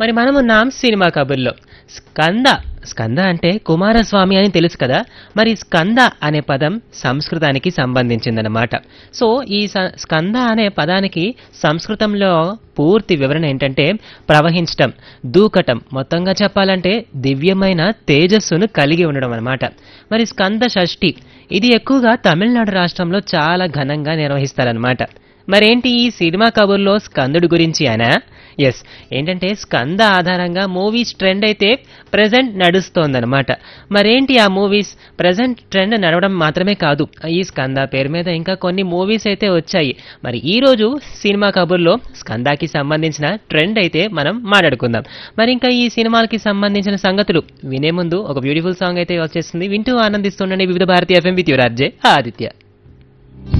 మరి మనం ఉన్నాం సినిమా కబుర్లో స్కంద స్కంద అంటే కుమారస్వామి అని తెలుసు కదా మరి స్కంద అనే పదం సంస్కృతానికి సంబంధించిందనమాట సో ఈ స- స్కంద అనే పదానికి సంస్కృతంలో పూర్తి వివరణ ఏంటంటే ప్రవహించటం దూకటం మొత్తంగా చెప్పాలంటే దివ్యమైన తేజస్సును కలిగి ఉండడం అనమాట మరి స్కంద షష్ఠి ఇది ఎక్కువగా తమిళనాడు రాష్ట్రంలో చాలా ఘనంగా నిర్వహిస్తారనమాట మరేంటి ఈ సినిమా కబుర్లో స్కందుడి గురించి అనా ఎస్ ఏంటంటే స్కంద ఆధారంగా మూవీస్ ట్రెండ్ అయితే ప్రజెంట్ నడుస్తోందనమాట మరేంటి ఆ మూవీస్ ప్రజెంట్ ట్రెండ్ నడవడం మాత్రమే కాదు ఈ స్కంద పేరు మీద ఇంకా కొన్ని మూవీస్ అయితే వచ్చాయి మరి ఈ రోజు సినిమా కబుర్లో స్కందాకి సంబంధించిన ట్రెండ్ అయితే మనం మాట్లాడుకుందాం మరి ఇంకా ఈ సినిమాలకి సంబంధించిన సంగతులు వినే ముందు ఒక బ్యూటిఫుల్ సాంగ్ అయితే వచ్చేస్తుంది వింటూ ఆనందిస్తుండండి Vividh Bharatiya FM with your RJ Aditya